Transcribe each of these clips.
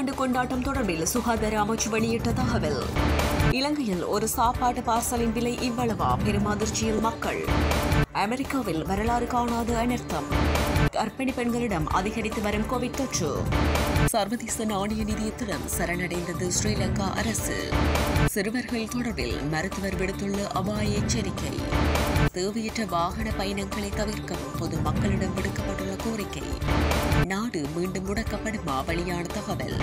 புத்தாண்டு கொண்டாட்டம் தொடர்பில் சுகாதார அமைச்சு வெளியிட்ட தகவல் இலங்கையில் ஒரு சாப்பாட்டு பார்சலின் விலை இவ்வளவா பெரும் அதிர்ச்சியில் மக்கள் அமெரிக்காவில் வரலாறு காணாத அனர்த்தம் கர்ப்பிணி பெண்களிடம் அதிகரித்து வரும் கோவிட் தொற்று சர்வதேச நாணய நிதியத்திடம் சரணடைந்தது ஸ்ரீலங்கா அரசு சிறுவர்கள் தொடர்பில் மருத்துவர் விடுத்துள்ள அபாய எச்சரிக்கை தேவையற்ற வாகன பயணங்களை தவிர்க்கவும் பொதுமக்களிடம் விடுக்கப்பட்டுள்ள கோரிக்கை நாடு மீண்டும் முடக்கப்படுமா வெளியான தகவல்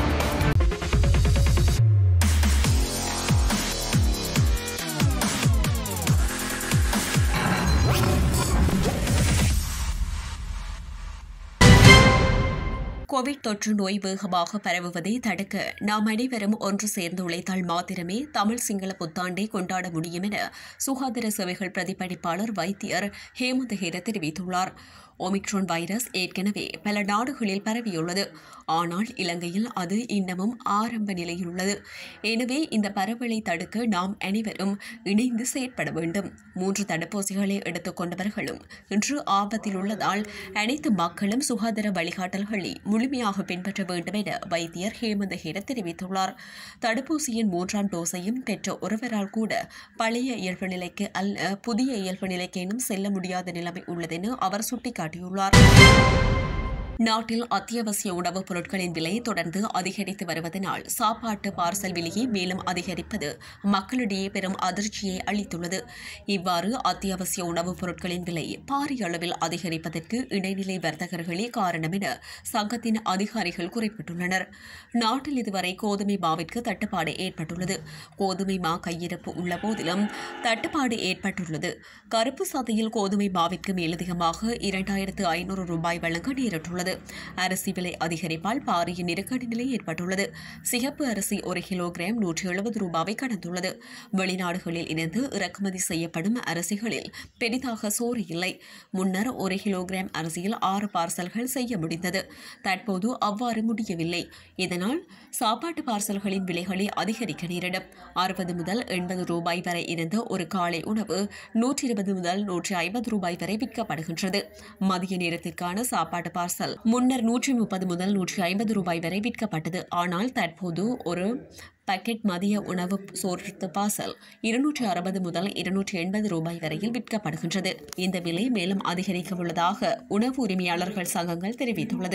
கோவிட் தொற்று நோய் வேகமாக பரவுவதை தடுக்க நாம் அனைவரும் ஒன்று சேர்ந்து உழைத்தால் மாத்திரமே தமிழ் சிங்கள புத்தாண்டை கொண்டாட முடியும் என சுகாதார சேவைகள் பிரதிபலிப்பாளர் வைத்தியர் ஹேமந்த் ஹேர தெரிவித்துள்ளார் ஒமிக்ரோன் வைரஸ் ஏற்கனவே பல நாடுகளில் பரவியுள்ளது ஆனால் இலங்கையில் அது இன்னமும் ஆரம்ப நிலையில் உள்ளது எனவே இந்த பரவலை தடுக்க நாம் அனைவரும் இணைந்து செயற்பட வேண்டும் மூன்று தடுப்பூசிகளை எடுத்துக் கொண்டவர்களும் இன்று ஆபத்தில் உள்ளதால் அனைத்து மக்களும் சுகாதார வழிகாட்டல்களை முழுமையாக பின்பற்ற வேண்டும் என வைத்தியர் ஹேமந்த ஹேர தெரிவித்துள்ளார் தடுப்பூசியின் மூன்றாம் டோஸையும் பெற்ற ஒருவரால் கூட பழைய இயல்பு நிலைக்கு அல்ல புதிய இயல்பு நிலைக்கேனும் செல்ல முடியாத நிலைமை உள்ளதென அவர் சுட்டிக்காட்டியுள்ளார் நாட்டில் அத்தியாவசிய உணவுப் பொருட்களின் விலை தொடர்ந்து அதிகரித்து வருவதனால் சாப்பாட்டு பார்சல் விலையை மேலும் அதிகரிப்பது மக்களிடையே பெரும் அதிர்ச்சியை அளித்துள்ளது இவ்வாறு அத்தியாவசிய உணவுப் பொருட்களின் விலை பாரிய அளவில் அதிகரிப்பதற்கு இடைநிலை வர்த்தகர்களே காரணம் என சங்கத்தின் அதிகாரிகள் குறிப்பிட்டுள்ளனர் நாட்டில் இதுவரை கோதுமை மாவிற்கு தட்டுப்பாடு ஏற்பட்டுள்ளது கோதுமை மா கையிருப்பு உள்ள போதிலும் தட்டுப்பாடு ஏற்பட்டுள்ளது கருப்பு சந்தையில் கோதுமை மாவிற்கு மேலதிகமாக இரண்டாயிரத்து ஐநூறு ரூபாய் வழங்க நேரிட்டுள்ளது அரிசி விலை அதிகரிப்பால் பாரிய நெருக்கடி நிலை ஏற்பட்டுள்ளது சிகப்பு அரிசி ஒரு கிலோகிராம் நூற்றி எழுபது ரூபாவை கடந்துள்ளது வெளிநாடுகளில் இருந்து இறக்குமதி செய்யப்படும் அரிசிகளில் பெரிதாக சோறு இல்லை முன்னர் ஒரு கிலோகிராம் அரிசியில் ஆறு பார்சல்கள் செய்ய முடிந்தது தற்போது அவ்வாறு முடியவில்லை இதனால் சாப்பாட்டு பார்சல்களின் விலைகளை அதிகரிக்க நேரிடும் அறுபது முதல் எண்பது ரூபாய் வரை இருந்த ஒரு காலை உணவு நூற்றி இருபது முதல் நூற்றி ஐம்பது ரூபாய் வரை விற்கப்படுகின்றது மதிய நேரத்திற்கான சாப்பாட்டு பார்சல் முன்னர் நூற்றி முப்பது முதல் நூற்றி ஐம்பது ரூபாய் வரை விற்கப்பட்டது ஆனால் தற்போது ஒரு பாக்கெட் மதிய உணவு சோற்று பார்சல் இருநூற்றி அறுபது முதல் இருநூற்றி எண்பது ரூபாய் வரையில் விற்கப்படுகின்றது இந்த விலை மேலும் அதிகரிக்க உள்ளதாக உணவு உரிமையாளர்கள் சங்கங்கள் தெரிவித்துள்ளது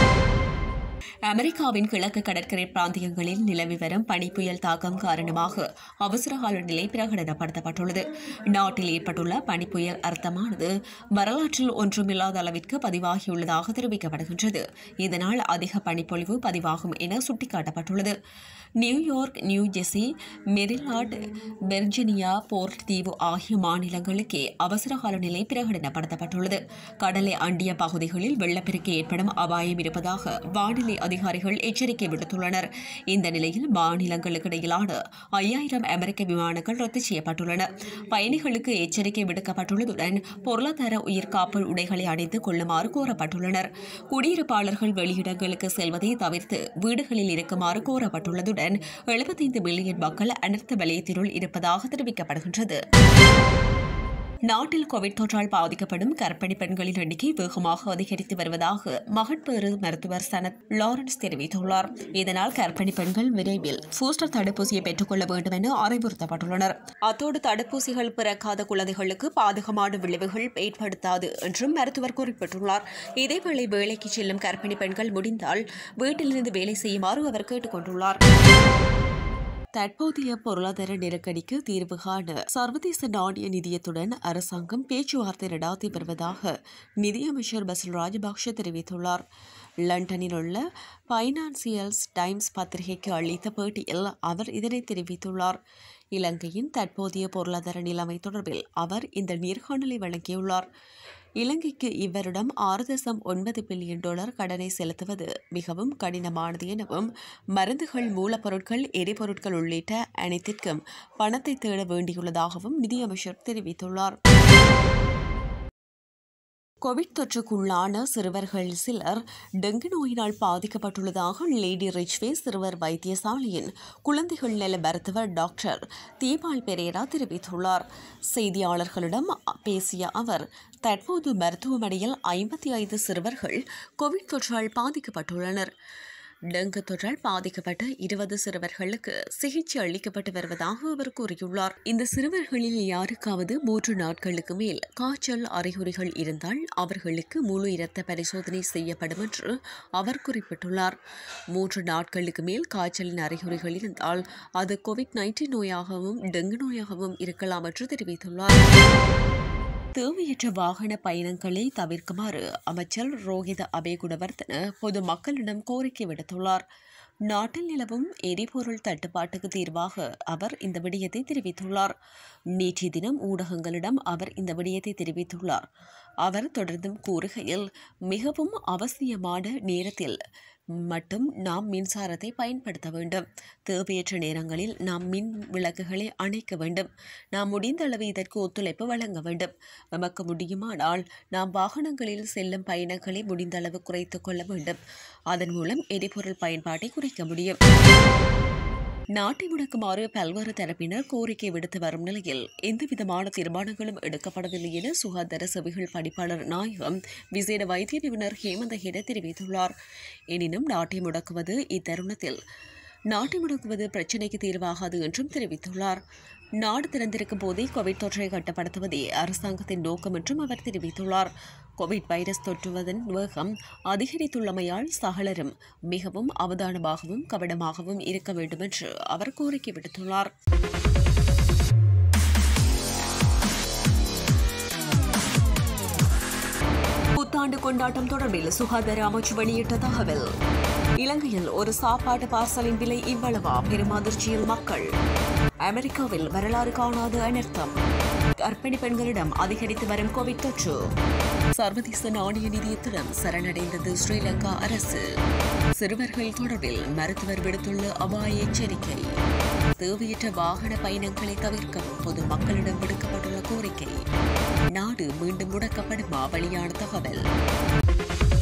அமெரிக்காவின் கிழக்கு கடற்கரை பிராந்தியங்களில் நிலவி வரும் பனி புயல் தாக்கம் காரணமாக அவசரகால நிலை பிரகடனப்படுத்தப்பட்டுள்ளது நாட்டில் ஏற்பட்டுள்ள பனி புயல் அர்த்தமானது வரலாற்றில் ஒன்றுமில்லாத அளவிற்கு பதிவாகியுள்ளதாக தெரிவிக்கப்படுகின்றது இதனால் அதிக பனிப்பொழிவு பதிவாகும் என சுட்டிக்காட்டப்பட்டுள்ளது New York New Jersey Maryland Virginia போர்ட் தீவு ஆகிய மாநிலங்களுக்கே அவசரகால நிலை பிரகடனப்படுத்தப்பட்டுள்ளது கடலை அண்டிய பகுதிகளில் வெள்ளப்பெருக்கு ஏற்படும் அபாயம் இருப்பதாக வானிலை அதிகாரிகள் எச்சரிக்கை விடுத்துள்ளனர் இந்த நிலையில் மாநிலங்களுக்கு இடையிலான ஐயாயிரம் அமெரிக்க விமானங்கள் ரத்து செய்யப்பட்டுள்ளன பயணிகளுக்கு எச்சரிக்கை விடுக்கப்பட்டுள்ளதுடன் பொருளாதார உயிர்காப்பு உடைகளை அணிந்து கொள்ளுமாறு கோரப்பட்டுள்ளனர் குடியிருப்பாளர்கள் வெளியிடங்களுக்கு செல்வதை தவிர்த்து வீடுகளில் இருக்குமாறு கோரப்பட்டுள்ளதுடன் எழுபத்தைந்து மில்லியன் மக்கள் அனர்த்த வலயத்தினுள் இருப்பதாக தெரிவிக்கப்படுகின்றது நாட்டில் கோவிட் தொற்றால் பாதிக்கப்படும் கர்ப்பிணி பெண்களின் எண்ணிக்கை வேகமாக அதிகரித்து வருவதாக மகட்பேறு மருத்துவர் சனத் லாரன்ஸ் தெரிவித்துள்ளார் இதனால் கர்ப்பிணி பெண்கள் விரைவில் பூஸ்டர் தடுப்பூசியை பெற்றுக்கொள்ள வேண்டும் என அறிவுறுத்தப்பட்டுள்ளனர் அத்தோடு தடுப்பூசிகள் பிறக்காத குழந்தைகளுக்கு பாதகமான விளைவுகள் ஏற்படுத்தாது என்றும் மருத்துவர் குறிப்பிட்டுள்ளார் இதேவேளை வேலைக்கு செல்லும் கர்ப்பிணி பெண்கள் முடிந்தால் வீட்டிலிருந்து வேலை செய்யுமாறு அவர் கேட்டுக் கொண்டுள்ளார் தற்போதைய பொருளாதார நெருக்கடிக்கு தீர்வு காண சர்வதேச நாணய நிதியத்துடன் அரசாங்கம் பேச்சுவார்த்தை நடாத்தி வருவதாக நிதியமைச்சர் பசில் ராஜபக்ஷ தெரிவித்துள்ளார் லண்டனில் உள்ள பைனான்சியல்ஸ் டைம்ஸ் பத்திரிகைக்கு அளித்த பேட்டியில் அவர் இதனை தெரிவித்துள்ளார் இலங்கையின் தற்போதைய பொருளாதார நிலைமை தொடர்பில் அவர் இந்த நேர்காணலை வழங்கியுள்ளார் இலங்கைக்கு இவ்வருடம் ஆறு தசம் ஒன்பது பில்லியன் டாலர் கடனை செலுத்துவது மிகவும் கடினமானது எனவும் மருந்துகள் மூலப்பொருட்கள் எரிபொருட்கள் உள்ளிட்ட அனைத்திற்கும் பணத்தை தேட வேண்டியுள்ளதாகவும் நிதியமைச்சர் தெரிவித்துள்ளார் கோவிட் தொற்றுக்குள்ளான சிறுவர்கள் சிலர் டெங்கு நோயினால் பாதிக்கப்பட்டுள்ளதாக லேடி ரிச்வே சிறுவர் வைத்தியசாலையின் குழந்தைகள் நல மருத்துவர் டாக்டர் தீபால் பெரேரா தெரிவித்துள்ளார் செய்தியாளர்களிடம் பேசிய அவர் தற்போது மருத்துவமனையில் ஐம்பத்தி ஐந்து சிறுவர்கள் கோவிட் தொற்றால் பாதிக்கப்பட்டுள்ளனர் டெங்கு தொற்றால் பாதிக்கப்பட்ட இருபது சிறுவர்களுக்கு சிகிச்சை அளிக்கப்பட்டு வருவதாக அவர் கூறியுள்ளார் இந்த சிறுவர்களில் யாருக்காவது மூன்று நாட்களுக்கு மேல் காய்ச்சல் அறிகுறிகள் இருந்தால் அவர்களுக்கு முழு இரத்த பரிசோதனை செய்யப்படும் என்று அவர் குறிப்பிட்டுள்ளார் மூன்று நாட்களுக்கு மேல் காய்ச்சலின் அறிகுறிகள் இருந்தால் அது கோவிட் நைன்டீன் நோயாகவும் டெங்கு நோயாகவும் இருக்கலாம் என்று தெரிவித்துள்ளார் தேவையற்ற வாகன பயணங்களை தவிர்க்குமாறு அமைச்சர் ரோஹித அபேகுணவர்தன பொதுமக்களிடம் கோரிக்கை விடுத்துள்ளார் நாட்டில் நிலவும் எரிபொருள் தட்டுப்பாட்டுக்கு தீர்வாக அவர் இந்த விடயத்தை தெரிவித்துள்ளார் நேற்றைய தினம் ஊடகங்களிடம் அவர் இந்த விடயத்தை தெரிவித்துள்ளார் அவர் தொடர்ந்தும் கூறுகையில் மிகவும் அவசியமான நேரத்தில் மட்டும் நாம் மின்சாரத்தை பயன்படுத்த வேண்டும் தேவையற்ற நேரங்களில் நாம் மின் விளக்குகளை அணைக்க வேண்டும் நாம் முடிந்த அளவு இதற்கு ஒத்துழைப்பு வழங்க வேண்டும் நமக்கு முடியுமானால் நாம் வாகனங்களில் செல்லும் பயணங்களை முடிந்த அளவு குறைத்துக் கொள்ள வேண்டும் அதன் மூலம் எரிபொருள் பயன்பாட்டை குறைக்க முடியும் நாட்டை முடக்குமாறு பல்வேறு தரப்பினர் கோரிக்கை விடுத்து வரும் நிலையில் எந்தவிதமான தீர்மானங்களும் எடுக்கப்படவில்லை என சுகாதார சேவைகள் பணிப்பாளர் நாயகம் விசேட வைத்திய நிபுணர் ஹேமந்த ஹெட தெரிவித்துள்ளார் எனினும் நாட்டை முடக்குவது இத்தருணத்தில் நாட்டை முடக்குவது பிரச்சினைக்கு தீர்வாகாது என்றும் தெரிவித்துள்ளார் நாடு திறந்திருக்கும் போதே கோவிட் தொற்றை கட்டுப்படுத்துவதே அரசாங்கத்தின் நோக்கம் என்றும் அவர் தெரிவித்துள்ளார் கோவிட் வைரஸ் தொற்றுவதன் வேகம் அதிகரித்துள்ளமையால் சகலரும் மிகவும் அவதானமாகவும் கவனமாகவும் இருக்க வேண்டும் என்று அவர் கோரிக்கை விடுத்துள்ளார் புத்தாண்டு கொண்டாட்டம் தொடர்பில் சுகாதார அமைச்சு வெளியிட்ட தகவல் இலங்கையில் ஒரு சாப்பாட்டு பார்சலின் விலை இவ்வளவா பெரும் அதிர்ச்சியில் மக்கள் அமெரிக்காவில் வரலாறு காணாத அனர்த்தம் கர்ப்பிணி பெண்களிடம் அதிகரித்து வரும் கோவிட் தொற்று சர்வதேச நாணய நிதியத்திடம் சரணடைந்தது ஸ்ரீலங்கா அரசு சிறுவர்கள் தொடர்பில் மருத்துவர் விடுத்துள்ள அபாய எச்சரிக்கை தேவையற்ற வாகன பயணங்களை தவிர்க்கவும் பொதுமக்களிடம் விடுக்கப்பட்டுள்ள கோரிக்கை நாடு மீண்டும் முடக்கப்படுமா வெளியான தகவல்